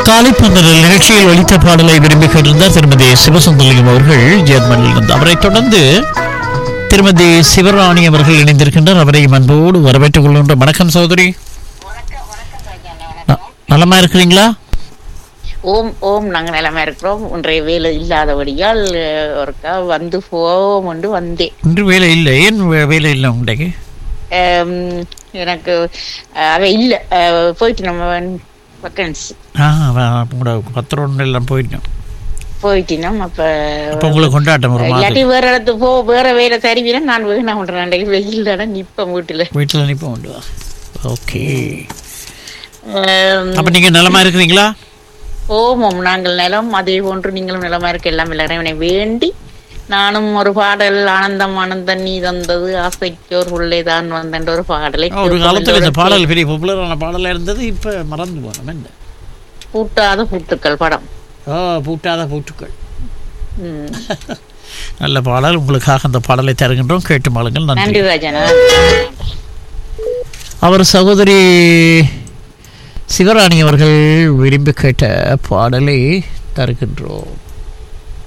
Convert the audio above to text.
காலைப்பந்தல் நிகழ்ச்சியில் ஒலித்த பாடலை விரும்பி கேட்டிருந்தார் திருமதி சிவசுந்தலிங்கம் அவர்கள் ஜெர்மனியில் இருந்து அவரைத் தொடர்ந்து திருமதி சிவராணி அவர்கள் இணைந்திருக்கின்றார் அவரை அன்போடு வரவேற்றுக் கொள்கின்ற வணக்கம் சகோதரி ந- நலமா இருக்கிறீங்களா ஓம் ஓம் நாங்க நிலைமை இருக்கிறோம் இன்றைய வேலை இல்லாதபடியால் அஹ், ஒருக்கா வந்து போவோம் என்று வந்தேன் இன்று வேலை இல்லை ஏன் வே- வேலை இல்லை உங்களுக்கு அம், எனக்கு அஹ், அவ இல்ல அஹ், போயிட்டு நம்ம வக்கன்சி ஆ வ- உங்களோட பத்திரம் எல்லாம் போயிட்டோம் போயிட்டினோம் அப்ப அப்போ உங்களுக்கு கொண்டாட்டம் ஒரு இல்லாட்டி மாதிரி வேற இடத்துக்கு போ வேற வேலை தருவீனா நான் வேணா பண்றேன் வெயில் தானே நிப்பேன் வீட்டுல வீட்டில் நிற்ப கொண்டு வா ஓகே அம், அப்போ நீங்கள் நலமா இருக்கிறீங்களா ஓம் ஓம் நாங்கள் நிலம் அதே போன்று நீங்களும் நிலமா இருக்க எல்லாம் இறைவனை வேண்டி நானும் ஒரு பாடல் ஆனந்தம் ஆனந்தம் நீ தந்தது ஆசைக்கோர் உள்ளே தான் வந்தன்ற ஒரு பாடலை ஒரு காலத்தில் இந்த பாடல் பெரிய பாப்புலரான பாடலாக இருந்தது இப்போ மறந்து போனோம் என்ன பூட்டாத பூட்டுக்கள் படம் ஓ பூட்டாத பூட்டுக்கள் ம். நல்ல பாடல் உங்களுக்காக அந்த பாடலை தருகின்றோம் கேட்டு மாளுங்கள் நன்றி நன்றி ராஜனா அவர் சகோதரி சிவராணி அவர்கள் விரும்பி கேட்ட பாடலை தருகின்றோம்